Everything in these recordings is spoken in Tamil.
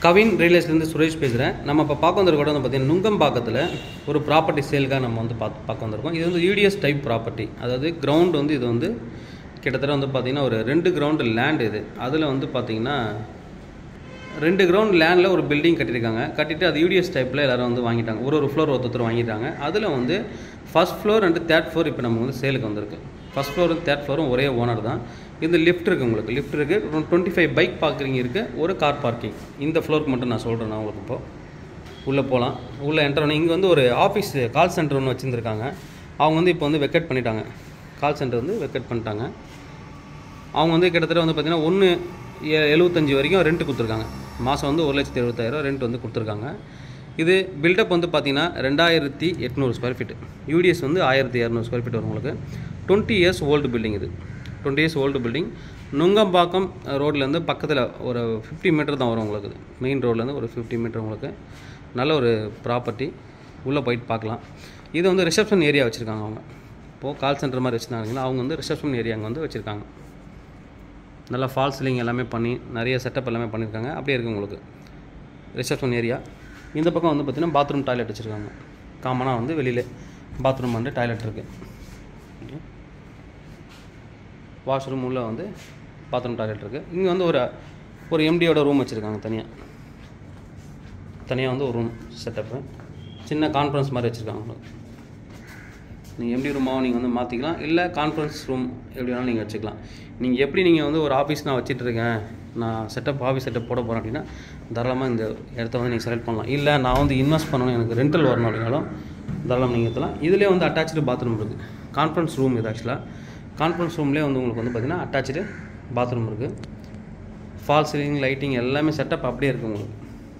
கவின் ரியல் எஸ்டேட்லேருந்து சுரேஷ் பேசுகிறேன் நம்ம இப்போ பார்க்க வந்திருக்க இடம் வந்து பார்த்தீங்கன்னா நுங்கம்பாக்கத்தில் ஒரு ப்ராப்பர்ட்டி சேலுக்காக நம்ம வந்து பார்த்து பார்க்க வந்திருக்கோம் இது வந்து யூடிஎஸ் டைப் ப்ராப்பர்ட்டி அதாவது கிரவுண்ட் வந்து இது வந்து கிட்டத்தட்ட வந்து பார்த்திங்கன்னா ஒரு ரெண்டு கிரவுண்டு லேண்ட் இது அதில் வந்து பார்த்திங்கன்னா ரெண்டு கிரவுண்ட் லேண்டில் ஒரு பில்டிங் கட்டியிருக்காங்க கட்டிட்டு அது யூடிஎஸ் டைப்பில் எல்லாரும் வந்து வாங்கிட்டாங்க ஒரு ஒரு ஃப்ளோர் ஒருத்தர் வாங்கிட்டாங்க அதில் வந்து first floor and third floor இப்போ நம்ம வந்து சேலுக்கு வந்திருக்கு ஃபஸ்ட் ஃப்ளோரும் தேர்ட் ஃப்ளோரும் ஒரே ஓனர் தான் இந்த லிஃப்ட் இருக்குது உங்களுக்கு லிஃப்ட் இருக்குது டுவெண்ட்டி ஃபைவ் பைக் பார்க்குறீங்க இருக்குது ஒரு கார் பார்க்கிங் இந்த ஃப்ளோருக்கு மட்டும் நான் சொல்கிறேன் நான் உங்களுக்கு இப்போ உள்ளே போகலாம் உள்ளே என்டர் பண்ணி இங்கே வந்து ஒரு ஆஃபீஸ் கால் சென்டர் ஒன்று வச்சுருந்துருக்காங்க அவங்க வந்து இப்போ வந்து வெக்கேட் பண்ணிட்டாங்க கால் சென்டர் வந்து வெக்கேட் பண்ணிட்டாங்க அவங்க வந்து கிட்டத்தட்ட வந்து பார்த்திங்கன்னா ஒன்று எழுபத்தஞ்சி வரைக்கும் ரெண்ட் கொடுத்துருக்காங்க மாதம் வந்து ஒரு லட்சத்தி எழுபத்தாயிரம் ரெண்ட் வந்து கொடுத்துருக்காங்க இது பில்டப் வந்து பார்த்திங்கன்னா ரெண்டாயிரத்தி எட்நூறு ஸ்கொயர் ஃபீட் யூடிஎஸ் வந்து ஆயிரத்தி இரநூறு ஸ்கொயர் ஃபீட் வரும் உங்களுக்கு டுவெண்ட்டி இயர்ஸ் ஓல்டு பில்டிங் இது twenty years old building Nungambakkam ரோட்லேருந்து பக்கத்தில் ஒரு ஃபிஃப்டி மீட்டர் தான் வரும் உங்களுக்கு மெயின் ரோட்லேருந்து ஒரு ஃபிஃப்டி மீட்டர் உங்களுக்கு நல்ல ஒரு ப்ராப்பர்ட்டி உள்ளே போயிட்டு பார்க்கலாம் இது வந்து ரிசப்ஷன் ஏரியா வச்சுருக்காங்க அவங்க இப்போது கால் சென்டர் மாதிரி வச்சுருந்தாங்களா அவங்க வந்து ரிசப்ஷன் ஏரியா அங்கே வந்து வச்சுருக்காங்க நல்லா ஃபால் சீலிங் எல்லாமே பண்ணி நிறைய செட்டப் எல்லாமே பண்ணியிருக்காங்க அப்படியே இருக்குது உங்களுக்கு ரிசப்ஷன் ஏரியா இந்த பக்கம் வந்து பார்த்திங்கன்னா பாத்ரூம் டாய்லெட் வச்சுருக்காங்க காமனாக வந்து வெளியில் பாத்ரூம் வந்து டாய்லெட் இருக்குது வாஷ்ரூம் உள்ளே வந்து பாத்ரூம் டாய்லெட் இருக்குது இங்கே வந்து ஒரு ஒரு எம்டியோட ரூம் வச்சுருக்காங்க தனியாக தனியாக வந்து ஒரு ரூம் செட்டப்பு சின்ன கான்ஃபரன்ஸ் மாதிரி வச்சுருக்காங்க உங்களுக்கு நீங்கள் எம்டி ரூமாகவும் நீங்கள் வந்து மாற்றிக்கலாம் இல்லை கான்ஃபரன்ஸ் ரூம் எப்படி வேணாலும் நீங்கள் வச்சுக்கலாம் நீங்கள் எப்படி நீங்கள் வந்து ஒரு ஆஃபீஸ் நான் வச்சிட்ருக்கேன் நான் செட்டப் ஆஃபீஸ் செட்டப் போட போகிறேன் அப்படின்னா தாராளமாக இந்த இடத்த வந்து நீங்கள் செலக்ட் பண்ணலாம் இல்லை நான் வந்து இன்வெஸ்ட் பண்ணணும் எனக்கு ரெண்டல் வரணும் அப்படின்னாலும் தாராளமாக நீங்கள் ஏற்றலாம் இதுலேயே வந்து அட்டாச்சு பாத்ரூம் இருக்குது கான்ஃபரன்ஸ் ரூம் இது ஆக்சுவலாக கான்ஃபரன்ஸ் ரூம்லேயே வந்து உங்களுக்கு வந்து பார்த்திங்கன்னா அட்டாச்சு பாத்ரூம் இருக்குது ஃபால் சீலிங் லைட்டிங் எல்லாமே செட்டப் அப்படியே இருக்குது உங்களுக்கு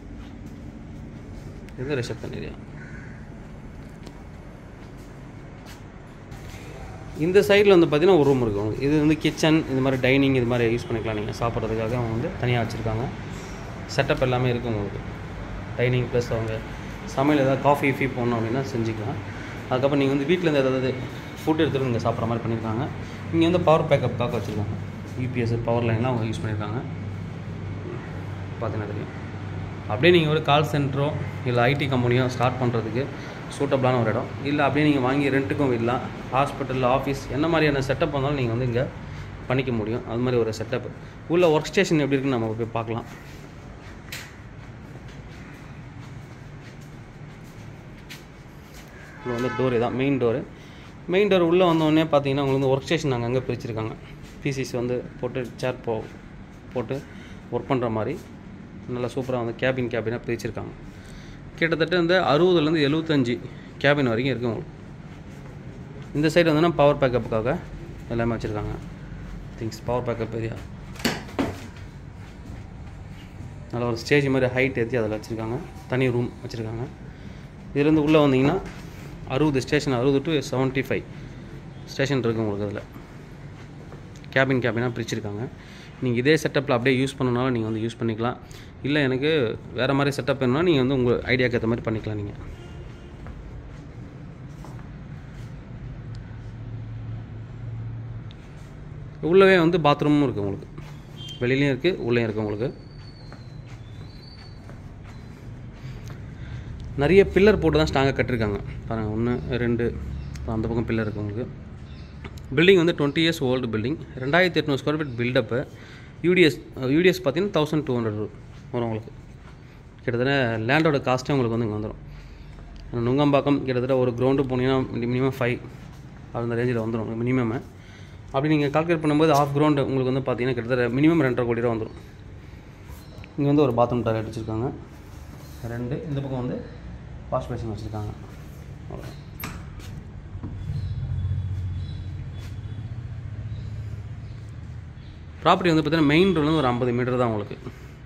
இது ரிசப்ஷன் ஏரியா இந்த சைடில் வந்து பார்த்தீங்கன்னா ஒரு ரூம் இருக்குது உங்களுக்கு இது வந்து கிச்சன் இந்த மாதிரி டைனிங் இது மாதிரி யூஸ் பண்ணிக்கலாம் நீங்கள் சாப்பிட்றதுக்காக அவங்க வந்து தனியாக வச்சுருக்காங்க செட்டப் எல்லாமே இருக்குது உங்களுக்கு டைனிங் ப்ளஸ் அவங்க சமையல் ஏதாவது காஃபி ஃபீ போடணும் அப்படின்னா செஞ்சுக்கலாம் அதுக்கப்புறம் நீங்கள் வந்து வீட்டிலேருந்து ஏதாவது ஃபுட் எடுத்துகிட்டு இங்கே சாப்பிட்ற மாதிரி பண்ணியிருக்காங்க இங்கே வந்து பவர் பேக்கப்புக்காக வச்சுருக்காங்க யூபிஎஸ் பவர் லைன்லாம் அவங்க யூஸ் பண்ணியிருக்காங்க பார்த்தீங்கன்னா தெரியும் அப்படியே நீங்கள் ஒரு கால் சென்டரோ இல்லை ஐடி கம்பெனியோ ஸ்டார்ட் பண்ணுறதுக்கு சூட்டபிளான ஒரு இடம் இல்லை அப்படியே நீங்கள் வாங்கி ரெண்ட்டுக்கும் விடலாம் ஹாஸ்பிட்டல் ஆஃபீஸ் என்ன மாதிரியான செட்டப் வந்தாலும் நீங்கள் வந்து இங்கே பண்ணிக்க முடியும் அது மாதிரி ஒரு செட்டப் உள்ள ஒர்க் ஸ்டேஷன் எப்படி இருக்குன்னு நம்ம போய் பார்க்கலாம் உள்ள வந்து டோர் இதான் மெயின் டோரு மெயின் டோர் உள்ளே வந்தோடனே பார்த்தீங்கன்னா உங்களுக்கு வந்து ஒர்க் ஸ்டேஷன் அங்கங்கே பிரிச்சிருக்காங்க பிசிஸ் வந்து போட்டு சேர் போ போட்டு ஒர்க் பண்ணுற மாதிரி நல்லா சூப்பராக வந்து கேபின் கேபினாக பிரிச்சிருக்காங்க கிட்டத்தட்ட இந்த அறுபதுலேருந்து எழுபத்தஞ்சி கேபின் வரைக்கும் இருக்குது உங்களுக்கு இந்த சைடு வந்துன்னா பவர் பேக்கப்புக்காக எல்லாமே வச்சுருக்காங்க திங்ஸ் பவர் பேக்கப் ஏரியா நல்ல ஒரு ஸ்டேஜ் மாதிரி ஹைட் ஏற்றி அதில் வச்சுருக்காங்க தனி ரூம் வச்சுருக்காங்க இதுலேருந்து உள்ளே வந்தீங்கன்னா அறுபது ஸ்டேஷன் அறுபது டு செவன்ட்டி ஃபைவ் ஸ்டேஷன் இருக்குது உங்களுக்கு அதில் கேபின் கேபினாக பிரிச்சிருக்காங்க நீங்கள் இதே செட்டப்பில் அப்படியே யூஸ் பண்ணனாலும் நீங்கள் வந்து யூஸ் பண்ணிக்கலாம் இல்லை எனக்கு வேறு மாதிரி செட்டப் வேணும்னா நீங்கள் வந்து உங்கள் ஐடியாவுக்கு ஏற்ற மாதிரி பண்ணிக்கலாம் நீங்கள் உள்ளவே வந்து பாத்ரூமும் இருக்குது உங்களுக்கு வெளியிலையும் இருக்குது உள்ளேயும் இருக்குது உங்களுக்கு நிறைய பில்லர் போட்டு தான் ஸ்ட்ராங்காக கட்டிருக்காங்க பாருங்கள் ஒன்று ரெண்டு அந்த பக்கம் பில்லர் இருக்குது உங்களுக்கு பில்டிங் வந்து டுவெண்ட்டி இயர்ஸ் ஓல்டு பில்டிங் ரெண்டாயிரத்தி எட்நூறு square feet built up UDS UDS பார்த்தீங்கன்னா தௌசண்ட் டூ ஹண்ட்ரட் வரும் உங்களுக்கு கிட்டத்தட்ட லேண்டோட காஸ்ட்டே உங்களுக்கு வந்து இங்கே வந்துடும் நுங்கம்பாக்கம் கிட்டத்தட்ட ஒரு கிரவுண்டு போனீங்கன்னா மினிமம் ஃபைவ் அந்த ரேஞ்சில் வந்துடும் மினிமம் அப்படி நீங்கள் கால்குலேட் பண்ணும்போது ஆஃப் கிரவுண்டு உங்களுக்கு வந்து பார்த்தீங்கன்னா கிட்டத்தட்ட மினிமம் ரெண்டரை கோடி ரூபா வந்துடும் இங்கே வந்து ஒரு பாத்ரூம் டாய்லெட் வச்சுருக்காங்க ரெண்டு இந்த பக்கம் வந்து வாஷ் பேஷன் வச்சுருக்காங்க அவ்வளோ ப்ராப்பர்ட்டி வந்து பார்த்தீங்கன்னா மெயின் ரோட்லேருந்து ஒரு ஐம்பது மீட்டர் தான் உங்களுக்கு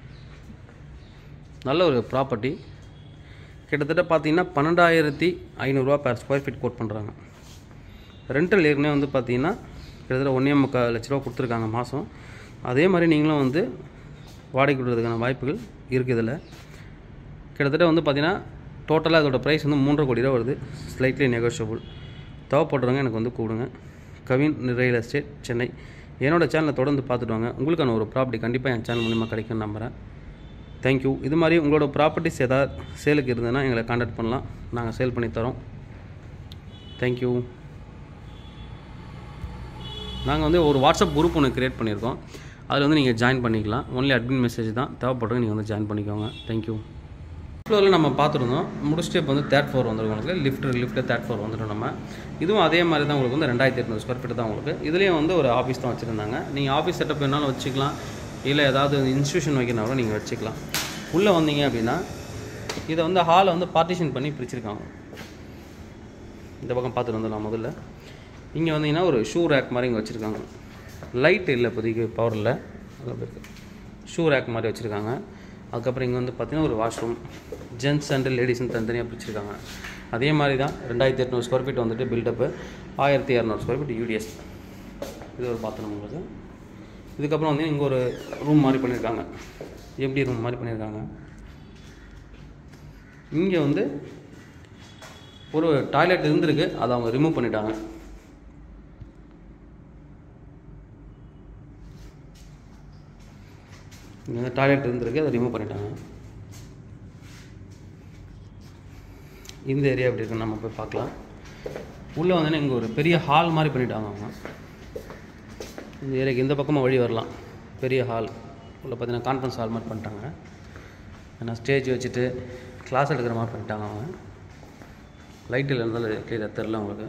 நல்ல ஒரு ப்ராப்பர்ட்டி கிட்டத்தட்ட பார்த்தீங்கன்னா பன்னெண்டாயிரத்தி ஐநூறுரூவா per ஸ்கொயர் ஃபீட் கோட் பண்ணுறாங்க ரெண்டல் ஏற்கனவே வந்து பார்த்தீங்கன்னா கிட்டத்தட்ட ஒன்றே முக்கால் லட்ச ரூபா கொடுத்துருக்காங்க மாதம் அதே மாதிரி நீங்களும் வந்து வாடகை விடுறதுக்கான வாய்ப்புகள் இருக்குது இதில் கிட்டத்தட்ட வந்து பார்த்தீங்கன்னா டோட்டலாக அதோட ப்ரைஸ் வந்து மூன்றரை கோடி ரூபா வருது ஸ்லைட்லி நெகோஷியபிள் தேவைப்படுறவங்க எனக்கு வந்து கூடுங்க கவின் ரியல் எஸ்டேட் சென்னை என்னோட சேனலை தொடர்ந்து பார்த்துட்டு வாங்க உங்களுக்கான ஒரு ப்ராப்பர்ட்டி கண்டிப்பாக என் சேனல் மூலிமா கிடைக்கும்னு நம்புகிறேன் தேங்க்யூ இது மாதிரி உங்களோட ப்ராப்பர்ட்டிஸ் ஏதாவது சேலுக்கு இருந்ததுன்னா எங்களை காண்டாக்ட் பண்ணலாம் நாங்கள் சேல் பண்ணி தரோம் தேங்க்யூ நாங்கள் வந்து ஒரு வாட்ஸ்அப் குரூப் ஒன்று க்ரியேட் பண்ணியிருக்கோம் அதில் வந்து நீங்கள் ஜாயின் பண்ணிக்கலாம் ஒன்லி அட்மின் மெசேஜ் தான் தேவைப்படுறவங்க நீங்கள் வந்து ஜாயின் பண்ணிக்கோங்க தேங்க்யூ ஃப்ளோரில் நம்ம பார்த்துருந்தோம் முடிச்சுட்டு இப்போ வந்து தேர்ட் ஃப்ளோர் வந்துடும் உங்களுக்கு லிஃப்ட் லிஃப்ட்டில் தேர்ட் ஃப்ளோர் வந்துடும் நம்ம இதுவும் அதே மாதிரி தான் உங்களுக்கு வந்து ரெண்டாயிரத்தி எட்நூறு ஸ்கொயர் ஃபீட் தான் உங்களுக்கு இதுலேயும் வந்து ஒரு ஆஃபீஸ் தான் வச்சுருந்தாங்க நீங்கள் ஆஃபீஸ் செட்டப் வேணாலும் வச்சுக்கலாம் இல்லை ஏதாவது இன்ஸ்டியூஷன் வைக்கணும் கூட நீங்கள் வச்சுக்கலாம் உள்ளே வந்தீங்க அப்படின்னா இதை வந்து ஹாலை வந்து பார்ட்டிஷன் பண்ணி பிரிச்சிருக்காங்க இந்த பக்கம் பார்த்துட்டு வந்துடலாம் முதல்ல இங்கே வந்தீங்கன்னா ஒரு ஷூ ரேக் மாதிரி இங்கே வச்சுருக்காங்க லைட் இல்லை இப்போதைக்கு பவரில் ஷூ ரேக் மாதிரி வச்சுருக்காங்க அதுக்கப்புறம் இங்கே வந்து பார்த்தீங்கன்னா ஒரு வாஷ்ரூம் ஜென்ட்ஸ் அண்ட் லேடிஸ்னு தனித்தனியாக பிரிச்சிருக்காங்க அதே மாதிரி தான் ரெண்டாயிரத்தி எட்நூறு ஸ்கொயர் ஃபீட் வந்துட்டு பில்டப்பு ஆயிரத்தி இரநூறு ஸ்கொயர் ஃபீட் யூடிஎஸ் இது ஒரு பாத்திரம் உங்களுக்கு இதுக்கப்புறம் வந்து இங்கே ஒரு ரூம் மாதிரி பண்ணியிருக்காங்க எப்படி ரூம் மாதிரி பண்ணியிருக்காங்க இங்கே வந்து ஒரு டாய்லெட் இருந்திருக்கு அதை அவங்க ரிமூவ் பண்ணிட்டாங்க இங்கே வந்து டாய்லெட் இருந்திருக்கு அதை ரிமூவ் பண்ணிட்டாங்க இந்த ஏரியா எப்படி இருக்குன்னு நம்ம போய் பார்க்கலாம் உள்ளே வந்து இங்கே ஒரு பெரிய ஹால் மாதிரி பண்ணிட்டாங்க அவங்க இந்த ஏரியாக்கு இந்த பக்கமாக வழி வரலாம் பெரிய ஹால் உள்ள பார்த்தீங்கன்னா கான்ஃபரன்ஸ் ஹால் மாதிரி பண்ணிட்டாங்க ஏன்னா ஸ்டேஜ் வச்சுட்டு கிளாஸ் எடுக்கிற மாதிரி பண்ணிட்டாங்க அவங்க லைட்டில் இருந்தாலும் கிளியராக தெரில உங்களுக்கு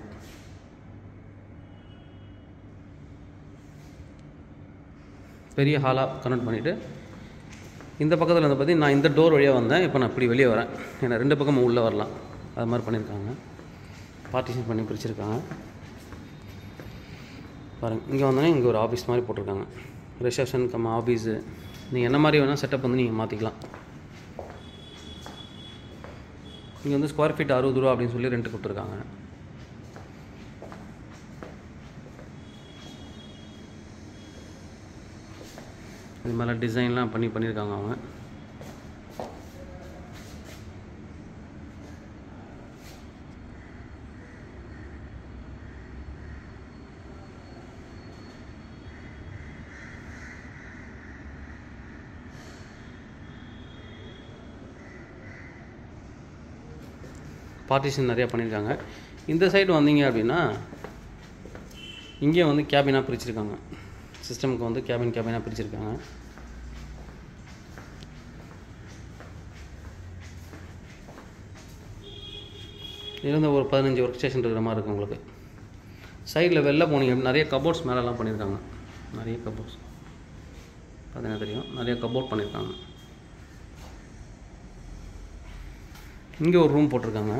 பெரிய ஹாலாக கன்வெர்ட் பண்ணிவிட்டு இந்த பக்கத்தில் வந்து பார்த்தீங்கன்னா நான் இந்த டோர் வழியாக வந்தேன் இப்போ நான் இப்படி வெளியே வரேன் ஏன்னா ரெண்டு பக்கமும் உள்ளே வரலாம் அது மாதிரி பண்ணியிருக்காங்க பார்ட்டிஷன் பண்ணி பிரிச்சிருக்காங்க பாருங்கள் இங்கே வந்தோடனே இங்கே ஒரு ஆஃபீஸ் மாதிரி போட்டிருக்காங்க ரிசப்ஷன் கம் ஆஃபீஸு நீங்கள் என்ன மாதிரி வேணால் செட்டப் வந்து நீங்கள் மாற்றிக்கலாம் இங்கே வந்து ஸ்கொயர் ஃபீட் அறுபது ரூபா அப்படின்னு சொல்லி ரெண்ட் கொடுத்துருக்காங்க இது மேலே டிசைன்லாம் பண்ணி பண்ணியிருக்காங்க அவங்க பார்ட்டிஷன் நிறையா பண்ணியிருக்காங்க இந்த சைடு வந்தீங்க அப்படின்னா இங்கே வந்து கேபினாக பிரிச்சிருக்காங்க சிஸ்டமுக்கு வந்து கேபின் கேபினாக பிரிச்சிருக்காங்க இருந்த ஒரு பதினஞ்சு ஒர்க் ஸ்டேஷன் இருக்கிற மாதிரி இருக்கும் உங்களுக்கு சைடில் வெளில போனீங்க நிறைய கபோர்ட்ஸ் மேலெலாம் பண்ணியிருக்காங்க நிறைய கபோர்ட்ஸ் பார்த்தீங்கன்னா தெரியும் நிறைய கபோர்ட் பண்ணியிருக்காங்க இங்கே ஒரு ரூம் போட்டிருக்காங்க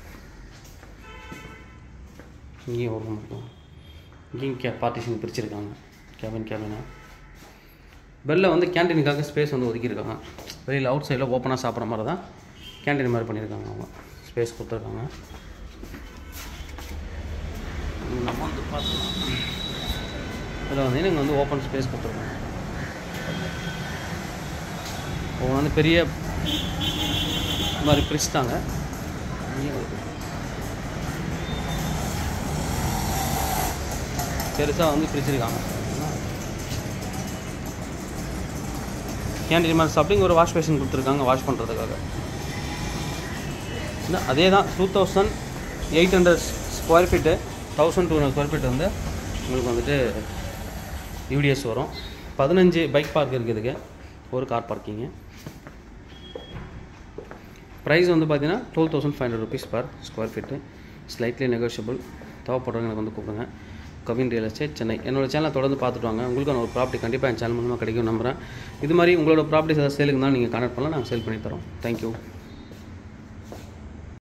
இங்கேயும் ஒரு ரூம் இருக்கும் இங்கேயும் கே பார்ட்டிஷன் பிரிச்சிருக்காங்க கேபின் கேபினாக வெளில வந்து கேன்டீனுக்காக ஸ்பேஸ் வந்து ஒதுக்கியிருக்காங்க வெளியில் அவுட் சைடில் ஓப்பனாக சாப்பிட்ற மாதிரி தான் கேன்டீன் மாதிரி பண்ணியிருக்காங்க அவங்க ஸ்பேஸ் கொடுத்துருக்காங்க இங்க நம்ம வந்து பார்த்துக்கலாம் இதில் வந்து இங்கே வந்து ஓப்பன் ஸ்பேஸ் கொடுத்துருக்காங்க அவங்க வந்து பெரிய இந்த மாதிரி பிரிச்சுட்டாங்க இங்கேயும் ஒரு பெருசாக வந்து பிரிச்சிருக்காங்க கேண்டீன் மாதிரி சாப்பிட்டு இங்க ஒரு வாஷ் பேஷன் கொடுத்துருக்காங்க வாஷ் பண்ணுறதுக்காக இந்த அதே தான் two thousand eight hundred square feet thousand two hundred square feet வந்து உங்களுக்கு வந்துட்டு யூடிஎஸ் வரும் பதினஞ்சு பைக் பார்க் இருக்குதுக்கு ஒரு கார் பார்க்கிங்கு ப்ரைஸ் வந்து பார்த்தீங்கன்னா twelve thousand five hundred rupees per square feet slightly negotiable தேவைப்படுறவங்க எனக்கு வந்து கூப்பிடுங்க கவின் ரியல் எஸ்டேட் சென்னை என்னோட சேனலை தொடர்ந்து பார்த்துட்டு வாங்க உங்களுக்கு ஒரு ப்ராப்பர்ட்டி கண்டிப்பாக என் சேனல் மூலமாக கிடைக்கும் நம்புறேன் இது மாதிரி உங்களோட ப்ராப்பர்ட்டிஸ் ஏதாவது சேலுக்கு தான் நீங்கள் கான்டாக்ட் பண்ணலாம் நாங்கள் சேல் பண்ணி தரோம் தேங்க்யூ